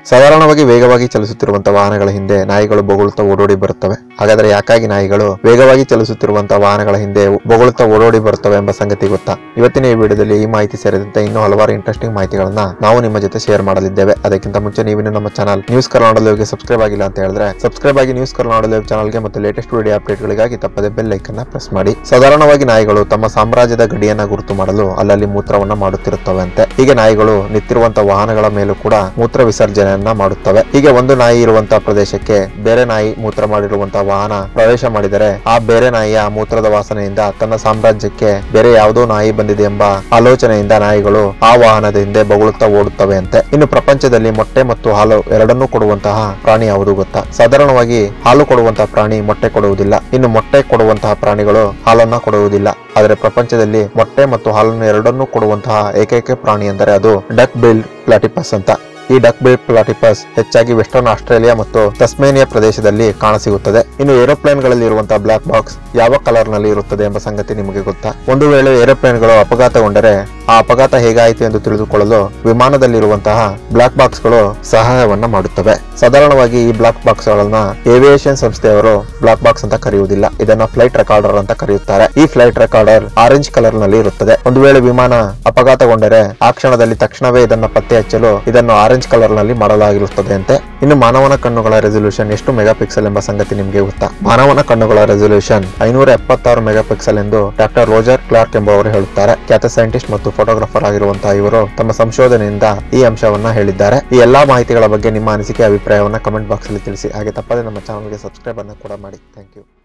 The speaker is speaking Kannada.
ಸಾಧಾರಣವಾಗಿ ವೇಗವಾಗಿ ಚಲಿಸುತ್ತಿರುವಂತಹ ವಾಹನಗಳ ಹಿಂದೆ ನಾಯಿಗಳು ಬೊಗಳುತ್ತಾ ಓಡೋಡಿ ಬರುತ್ತವೆ ಹಾಗಾದ್ರೆ ಯಾಕಾಗಿ ನಾಯಿಗಳು ವೇಗವಾಗಿ ಚಲಿಸುತ್ತಿರುವಂತಹ ವಾಹನಗಳ ಹಿಂದೆ ಬೊಗಳುತ್ತಾ ಓಡೋಡಿ ಬರುತ್ತವೆ ಎಂಬ ಸಂಗತಿ ಗೊತ್ತಾ ಇವತ್ತಿನ ಈ ವಿಡಿಯೋದಲ್ಲಿ ಈ ಮಾಹಿತಿ ಸೇರಿದಂತೆ ಇನ್ನೂ ಹಲವಾರು ಇಂಟ್ರೆಸ್ಟಿಂಗ್ ಮಾಹಿತಿಗಳನ್ನ ನಾವು ನಿಮ್ಮ ಜೊತೆ ಶೇರ್ ಮಾಡಲಿದ್ದೇವೆ ಅದಕ್ಕಿಂತ ಮುಂಚೆ ನೀವಿನ್ನು ನಮ್ಮ ಚಾನಲ್ ನ್ಯೂಸ್ ಕರ್ನಾಟಕ ಲೈವ್ಗೆ ಸಬ್ಸ್ಕ್ರೈಬ್ ಆಗಿಲ್ಲ ಅಂತ ಹೇಳಿದ್ರೆ ಸಬ್ಸ್ಕ್ರೈಬ್ ಆಗಿ ನ್ಯೂಸ್ ಕರ್ನಾಟಕ ಲೈವ್ ಚಾನಲ್ಗೆ ಮತ್ತು ಲೇಟೆಸ್ಟ್ ವಿಡಿಯೋ ಅಪ್ಡೇಟ್ಗಳಿಗಾಗಿ ತಪ್ಪದೆ ಬೆಲ್ ಐಕನ್ನ ಪ್ರೆಸ್ ಮಾಡಿ ಸಾಧಾರಣವಾಗಿ ನಾಯಿಗಳು ತಮ್ಮ ಸಾಮ್ರಾಜ್ಯದ ಗಡಿಯನ್ನ ಗುರುತು ಮಾಡಲು ಅಲ್ಲಲ್ಲಿ ಮೂತ್ರವನ್ನ ಮಾಡುತ್ತಿರುತ್ತವೆ ಅಂತೆ ಹೀಗೆ ನಾಯಿಗಳು ನಿಂತಿರುವಂತಹ ವಾಹನಗಳ ಮೇಲೂ ಕೂಡ ಮೂತ್ರ ವಿಸರ್ಜನೆಯನ್ನ ಮಾಡುತ್ತವೆ ಹೀಗೆ ಒಂದು ನಾಯಿ ಇರುವಂತಹ ಪ್ರದೇಶಕ್ಕೆ ಬೇರೆ ನಾಯಿ ಮೂತ್ರ ಮಾಡಿರುವಂತಹ ವಾಹನ ಪ್ರವೇಶ ಮಾಡಿದರೆ ಆ ಬೇರೆ ನಾಯಿಯ ಮೂತ್ರದ ವಾಸನೆಯಿಂದ ತನ್ನ ಸಾಮ್ರಾಜ್ಯಕ್ಕೆ ಬೇರೆ ಯಾವುದೋ ನಾಯಿ ಬಂದಿದೆ ಎಂಬ ಆಲೋಚನೆಯಿಂದ ನಾಯಿಗಳು ಆ ವಾಹನದ ಹಿಂದೆ ಬೊಗಳುತ್ತಾ ಓಡುತ್ತವೆ ಅಂತೆ ಇನ್ನು ಪ್ರಪಂಚದಲ್ಲಿ ಮೊಟ್ಟೆ ಮತ್ತು ಹಾಲು ಎರಡನ್ನೂ ಕೊಡುವಂತಹ ಪ್ರಾಣಿ ಯಾವುದು ಗೊತ್ತಾ ಸಾಧಾರಣವಾಗಿ ಹಾಲು ಕೊಡುವಂತಹ ಪ್ರಾಣಿ ಮೊಟ್ಟೆ ಕೊಡುವುದಿಲ್ಲ ಇನ್ನು ಮೊಟ್ಟೆ ಕೊಡುವಂತಹ ಪ್ರಾಣಿಗಳು ಹಾಲನ್ನ ಕೊಡುವುದಿಲ್ಲ ಆದರೆ ಪ್ರಪಂಚದಲ್ಲಿ ಮೊಟ್ಟೆ ಮತ್ತು ಹಾಲನ್ನು ಎರಡನ್ನೂ ಕೊಡುವಂತಹ ಏಕೈಕ ಪ್ರಾಣಿ ಎಂದರೆ ಅದು ಡಕ್ ಬಿಲ್ಡ್ ಪ್ಲಾಟಿಪಸ್ ಅಂತ ಈ ಡಕ್ ಬಿಲ್ಡ್ ಪ್ಲಾಟಿಪಸ್ ಹೆಚ್ಚಾಗಿ ವೆಸ್ಟರ್ನ್ ಆಸ್ಟ್ರೇಲಿಯಾ ಮತ್ತು ತಸ್ಮೇನಿಯಾ ಪ್ರದೇಶದಲ್ಲಿ ಕಾಣಸಿಗುತ್ತದೆ ಇನ್ನು ಏರೋಪ್ಲೇನ್ ಗಳಲ್ಲಿ ಇರುವಂತಹ ಬ್ಲಾಕ್ ಬಾಕ್ಸ್ ಯಾವ ಕಲರ್ ನಲ್ಲಿ ಇರುತ್ತದೆ ಎಂಬ ಸಂಗತಿ ನಿಮಗೆ ಗೊತ್ತಾ ಒಂದು ವೇಳೆ ಏರೋಪ್ಲೇನ್ ಗಳು ಅಪಘಾತಗೊಂಡರೆ ಆ ಅಪಘಾತ ಹೇಗಾಯಿತು ಎಂದು ತಿಳಿದುಕೊಳ್ಳಲು ವಿಮಾನದಲ್ಲಿರುವಂತಹ ಬ್ಲಾಕ್ ಬಾಕ್ಸ್ ಗಳು ಸಹಾಯವನ್ನ ಮಾಡುತ್ತವೆ ಸಾಧಾರಣವಾಗಿ ಈ ಬ್ಲಾಕ್ ಬಾಕ್ಸ್ ಗಳನ್ನ ಏವಿಯೇಷನ್ ಸಂಸ್ಥೆಯವರು ಬ್ಲಾಕ್ ಬಾಕ್ಸ್ ಅಂತ ಕರೆಯುವುದಿಲ್ಲ ಇದನ್ನ ಫ್ಲೈಟ್ ರೆಕಾರ್ಡರ್ ಅಂತ ಕರೆಯುತ್ತಾರೆ ಈ ಫ್ಲೈಟ್ ರೆಕಾರ್ಡರ್ ಆರೆಂಜ್ ಕಲರ್ ನಲ್ಲಿ ಇರುತ್ತದೆ ಒಂದು ವೇಳೆ ವಿಮಾನ ಅಪಘಾತಗೊಂಡರೆ ಆ ಕ್ಷಣದಲ್ಲಿ ತಕ್ಷಣವೇ ಇದನ್ನ ಪತ್ತೆ ಹಚ್ಚಲು ಇದನ್ನು ಆರೆಂಜ್ ಕಲರ್ ನಲ್ಲಿ ಮಾಡಲಾಗಿರುತ್ತದೆ ಅಂತೆ ಇನ್ನು ಮಾನವನ ಕಣ್ಣುಗಳ ರೆಸಲ್ಯೂಷನ್ ಎಷ್ಟು ಮೆಗಾ ಪಿಕ್ಸೆಲ್ ಎಂಬ ಸಂಗತಿ ನಿಮಗೆ ಗೊತ್ತಾ ಮಾನವನ ಕಣ್ಣುಗಳ ರೆಸಲ್ಯೂಷನ್ ಐನೂರ ಎಪ್ಪತ್ತಾರು ಮೆಗಾ ಪಿಕ್ಸೆಲ್ ಎಂದು ಡಾಕ್ಟರ್ ರೋಜರ್ ಕ್ಲಾರ್ಕ್ ಎಂಬುವರು ಹೇಳುತ್ತಾರೆ ಖ್ಯಾತ ಸೈಂಟಿಸ್ಟ್ ಮತ್ತು ಫೋಟೋಗ್ರಾಫರ್ ಆಗಿರುವಂತಹ ಇವರು ತಮ್ಮ ಸಂಶೋಧನೆಯಿಂದ ಈ ಅಂಶವನ್ನ ಹೇಳಿದ್ದಾರೆ ಈ ಎಲ್ಲಾ ಮಾಹಿತಿಗಳ ಬಗ್ಗೆ ನಿಮ್ಮ ಅನಿಸಿಕೆ ಅಭಿಪ್ರಾಯವನ್ನ ಕಮೆಂಟ್ ಬಾಕ್ಸ್ ಅಲ್ಲಿ ತಿಳಿಸಿ ಹಾಗೆ ತಪ್ಪದೆ ನಮ್ಮ ಚಾನಲ್ಗೆ ಸಬ್ಸ್ಕ್ರೈಬ್ ಅನ್ನ ಕೂಡ ಮಾಡಿ ಥ್ಯಾಂಕ್ ಯು